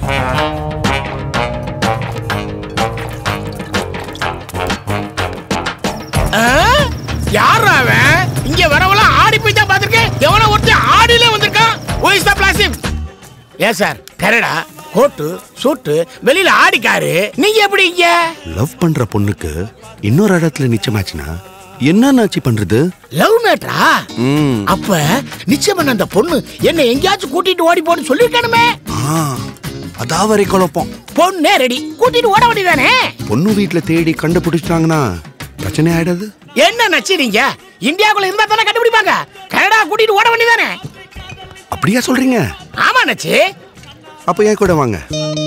யார் அவன் இங்க வரவெல்லாம் ஆடி போய் தான் பாத்திருக்கேன் எவனோ ஒருத்தன் ஆடியிலே வந்திருக்கான் ஓய் ஸ்டாப் பிளாசிம் ஏன் சார் கரடா கோட்டு சூட்டு வெளியில ஆடிக்காரு நீங்க எப்படி இங்க லவ் பண்ற பொண்ணுக்கு இன்னொரு இடத்துல நிச்சயமாச்சுன்னா என்ன நாச்சி பண்றது லவ் மேட்ரா ம் அப்ப நிச்சயம் பண்ண அந்த பொண்ணு என்ன எங்கேயாச்சும் கூட்டிட்டு ஓடி போன்னு சொல்லிருக்கணுமே ஆ அதான் வரை குழப்பம் பொண்ணே ரெடி கூட்டிட்டு ஓட வேண்டியதானே பொண்ணு வீட்டுல தேடி கண்டுபிடிச்சிட்டாங்கன்னா பிரச்சனை ஆயிடாது என்ன நச்சுறீங்க இந்தியாக்குள்ள இருந்தா தானே கண்டுபிடிப்பாங்க கனடா கூட்டிட்டு ஓட வேண்டியதானே அப்படியா சொல்றீங்க ஆமா நச்சு அப்ப ஏன் கூட வாங்க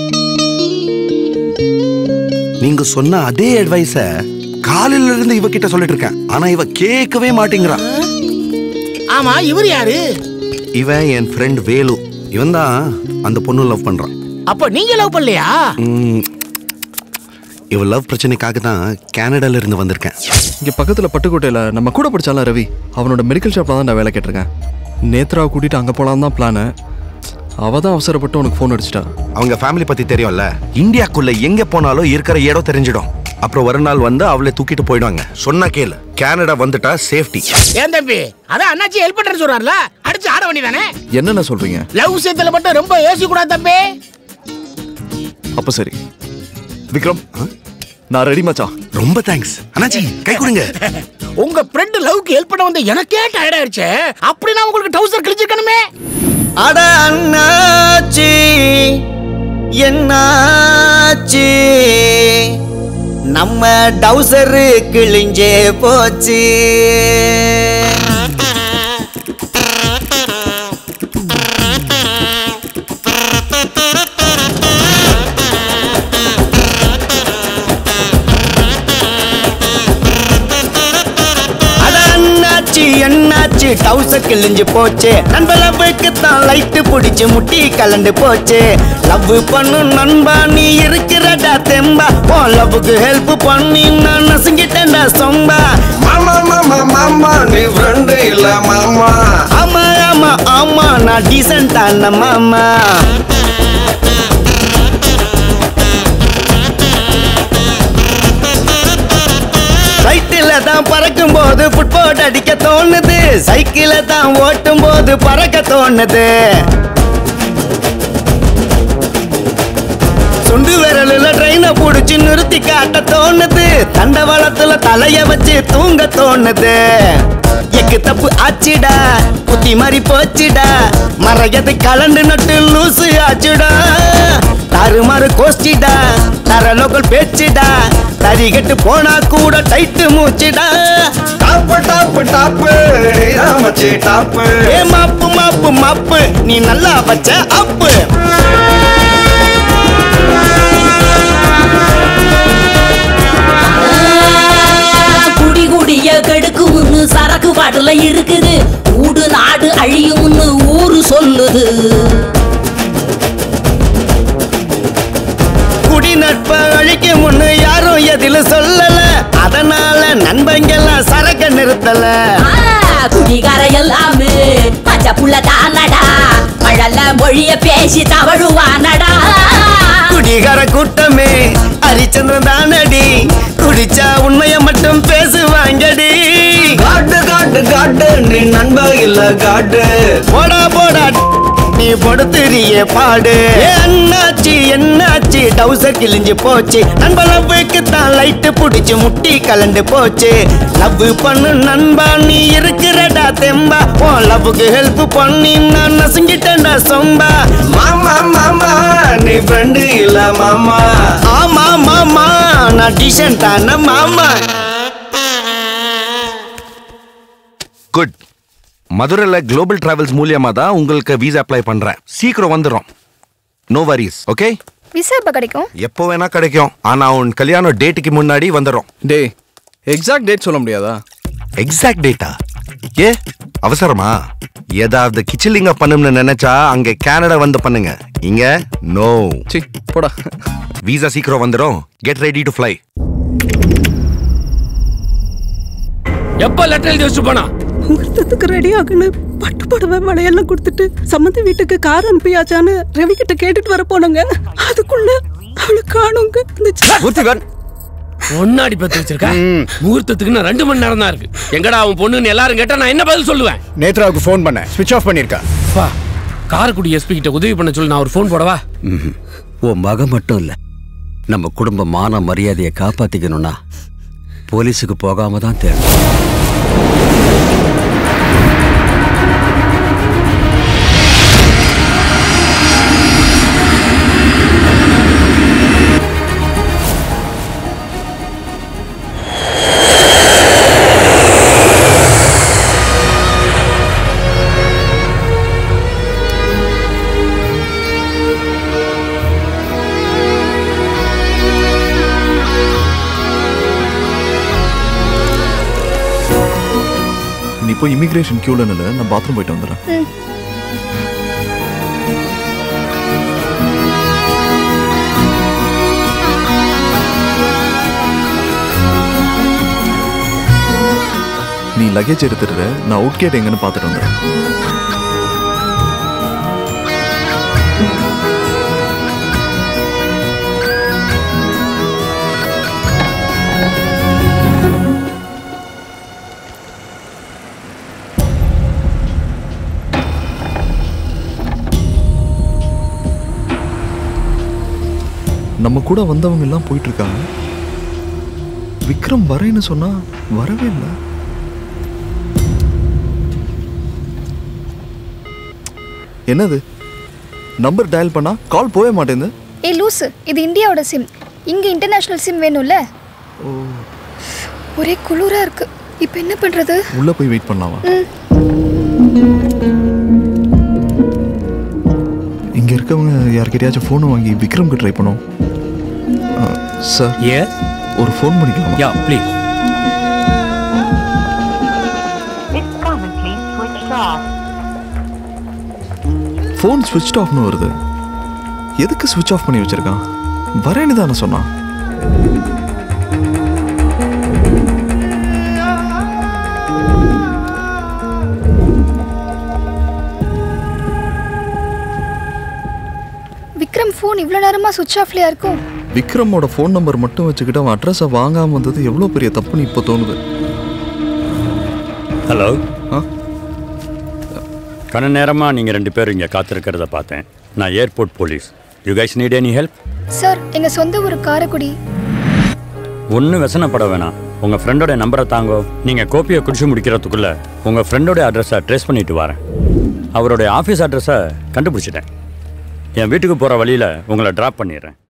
நீங்க சொன்ன அதே அட்வைஸ காலையில இருந்து இவகிட்ட சொல்லிட்டு இருக்கேன் ஆனா இவ கேட்கவே மாட்டேங்கிறா ஆமா இவர் யாரு இவன் என் ஃப்ரெண்ட் வேலு இவன் தான் அந்த பொண்ணு லவ் பண்றான் அப்ப நீங்க லவ் பண்ணலையா ம், இவ லவ் பிரச்சனைக்காக தான் கனடால இருந்து வந்திருக்கேன் இங்க பக்கத்துல பட்டுக்கோட்டையில நம்ம கூட படிச்சால ரவி அவனோட மெடிக்கல் ஷாப்ல தான் நான் வேலை கேட்டிருக்கேன் நேத்ராவை கூட்டிட்டு அங்க போலாம் தான் பிளானு அவ தான் அவசரப்பட்டு உனக்கு ஃபோன் அடிச்சிட்டா அவங்க ஃபேமிலி பத்தி தெரியும்ல இந்தியாக்குள்ள எங்க போனாலும் இருக்கிற இடம் தெரிஞ்சிடும் அப்புறம் ஒரு நாள் வந்து அவளை தூக்கிட்டு போயிடுவாங்க சொன்னா கேளு கனடா வந்துட்டா சேஃப்டி ஏன் தம்பி அதான் அண்ணாச்சி ஹெல்ப் பண்றேன்னு சொல்றாருல அடிச்சு ஆட வேண்டியதானே என்னென்ன சொல்றீங்க லவ் விஷயத்துல மட்டும் ரொம்ப யோசிக்க கூடாது தம்பி அப்ப சரி விக்ரம் நான் ரெடி மச்சான் ரொம்ப தேங்க்ஸ் அண்ணாச்சி கை கொடுங்க உங்க ஃப்ரெண்ட் லவ்க்கு ஹெல்ப் பண்ண வந்த எனக்கே டயர்ட் ஆயிடுச்சு அப்படின்னா உங்களுக்கு டவுசர் கிழிச்சிருக்கணுமே அட அண்ணாச்சி என்னாச்சு நம்ம டவுசரு கிழிஞ்சே போச்சு அட அண்ணாச்சி என்னாச்சு டவுசர் கிழிஞ்சு போச்சு நண்ப லவ்வுக்கு தான் லைட்டு பிடிச்சு முட்டி கலண்டு போச்சு லவ் பண்ணு நண்பா நீ இருக்கிறடா தெம்பா ஓ லவ்வுக்கு ஹெல்ப் பண்ணி நான் நசுங்கிட்டேன்டா சொம்பா மாமா மாமா மாமா நீ ஃப்ரெண்டு இல்ல மாமா ஆமா ஆமா ஆமா நான் டீசென்டான மாமா ரைட்டில தான் பறக்கும் போது ஃபுட்போட் அடிக்க தோணுது சைக்கிள தான் ஓட்டும் போது பறக்க தோணுது சுண்டு விரலுல ட்ரெயினை புடிச்சு நிறுத்தி காட்ட தோணுது தண்டவாளத்துல தலைய வச்சு தூங்க தோணுது எக்கு தப்பு ஆச்சுடா புத்தி மாதிரி போச்சுடா மறையது கலண்டு நட்டு லூசு ஆச்சுடா தாறுமாறு கோஷ்டிடா தர லோக்கல் பேச்சுடா தறிகட்டு போனா கூட டைட்டு மூச்சுடா டாப்பு டாப்பு டாப்பு நீதான் மச்சி டாப்பு ஏ மாப்பு மாப்பு மாப்பு நீ நல்லா வச்ச அப்பு குடி குடிய கெடுக்கும்னு சரக்கு பாட்டுல இருக்குது ஊடு நாடு அழியும்னு ஊரு சொல்லுது குடி நட்ப அழிக்க முன்னு யாரும் எதில சொல்லல அதனால நண்பங்கெல்லாம் சரக்க நிறுத்தல ஆ, குடிகார எல்லாமே பச்சை புள்ள தானடா மழல மொழிய பேசி தவழுவானடா குடிகார கூட்டமே ஹரிச்சந்திரன் தானடி குடிச்சா உண்மைய மட்டும் பேசுவாங்கடி காட்டு காட்டு காட்டு நீ நண்பா இல்ல காட்டு போடா போடா நீ படுத்துறிய பாடு ஏ அண்ணாச்சி என்னாச்சு டவுசர் கிழிஞ்சு போச்சு நண்ப லவ்வுக்கு தான் லைட்டு புடிச்சு முட்டி கலண்டு போச்சு லவ் பண்ணு நண்பா நீ இருக்கிறடா தெம்பா ஓ லவ்வுக்கு ஹெல்ப் பண்ணி நான் நசுங்கிட்டேன்டா சொம்பா மாமா மாமா நீ ஃப்ரெண்டு இல்ல மாமா ஆமா மாமா நான் டீசென்டான மாமா குட் மதுரையில் குளோபல் டிராவல்ஸ் மூலியமா தான் உங்களுக்கு வீசா அப்ளை பண்றேன் சீக்கிரம் வந்துடும் நோ வரிஸ் ஓகே விசா எப்போ கிடைக்கும் எப்போ வேணா கிடைக்கும் ஆனா உன் கல்யாணம் டேட்டுக்கு முன்னாடி வந்துடும் டேய் எக்ஸாக்ட் டேட் சொல்ல முடியாதா எக்ஸாக்ட் டேட்டா ஏ அவசரமா ஏதாவது கிச்சிலிங்க பண்ணணும்னு நினைச்சா அங்க கனடா வந்து பண்ணுங்க இங்க நோ சி போடா வீசா சீக்கிரம் வந்துடும் கெட் ரெடி டு ஃப்ளை எப்ப லெட்டர் எழுதி வச்சு போனா முகூர்த்தத்துக்கு ரெடி ஆகணும் பட்டு புடவை வளையெல்லாம் கொடுத்துட்டு சம்மந்தி வீட்டுக்கு கார் அனுப்பியாச்சான்னு ரவி கிட்ட கேட்டுட்டு வர போனோங்க அதுக்குள்ள அவளை காணுங்க இந்த சி- ஊர்த்திவன் பொண்ணாடி பத்து வச்சிருக்க முகூர்த்தத்துக்கு இன்னும் ரெண்டு மணி நேரம் தான் இருக்கு எங்கடா அவன் பொண்ணுன்னு எல்லாரும் கேட்டா நான் என்ன பதில் சொல்லுவேன் நேத்ராவுக்கு ஃபோன் பண்ணேன் ஸ்விட்ச் ஆஃப் பண்ணியிருக்கா பா காரைக்குடி எஸ்பி கிட்ட உதவி பண்ண சொல்லி நான் ஒரு ஃபோன் போடவா ம்ஹும். உன் மக மட்டும் இல்ல நம்ம குடும்ப மான மரியாதையை காப்பாத்திக்கணும்னா போலீஸுக்கு போகாம தான் தேவை நீ போய் இமிகிரேஷன் கியூல நில்லு நான் பாத்ரூம் போயிட்டு வந்துடுறேன் நீ லக்கேஜ் எடுத்துட்டு நான் அவுட் கேட் எங்கன்னு பார்த்துட்டு வந்துடுறேன் நம்ம கூட வந்தவங்க எல்லாம் போயிட்டு இருக்காங்க விக்ரம் வரேன்னு சொன்னா வரவே இல்லை என்னது நம்பர் டயல் பண்ணா கால் போக மாட்டேங்குது ஏய் லூசு இது இந்தியாவோட சிம் இங்க இன்டர்நேஷனல் சிம் வேணும்ல ஒரே குளிரா இருக்கு இப்போ என்ன பண்றது உள்ள போய் வெயிட் பண்ணலாமா இங்க இருக்கவங்க யார்கிட்டயாச்சும் ஃபோனை வாங்கி விக்ரம்க்கு ட்ரை பண்ணோம் சார் ஏ ஒரு ஃபோன் பண்ணிக்கலாமா யா ப்ளீஸ் ஃபோன் ஸ்விட்ச் ஆஃப்னு வருது எதுக்கு ஸ்விட்ச் ஆஃப் பண்ணி வச்சிருக்கான் வரேன்னு தானே சொன்னான் விக்ரம் ஃபோன் இவ்வளோ நேரமா சுவிட்ச் ஆஃப்லயா இருக்கும் விக்ரமோட ஃபோன் நம்பர் மட்டும் வச்சுக்கிட்டு அவன் அட்ரஸை வாங்காம வந்தது எவ்வளோ பெரிய தப்புன்னு இப்போ தோணுது ஹலோ ஆ? கன நேரமா நீங்க ரெண்டு பேரும் இங்க காத்திருக்கிறத பார்த்தேன் நான் airport police you guys need any help sir எங்க சொந்த ஊர் காரைக்குடி ஒன்றும் व्यसனப்பட வேணாம் உங்க ஃப்ரெண்டோட நம்பரை தாங்கோ நீங்க கோப்பியை குடிச்சு முடிக்கிறதுக்குள்ள உங்க ஃப்ரெண்டோட அட்ரஸை ட்ரேஸ் பண்ணிட்டு வரேன் அவருடைய ஆஃபீஸ் அட்ரஸை கண்டுபிடிச்சிட்டேன் என் வீட்டுக்கு போற வழியில உங்களை டிராப் பண்ணிடுறேன்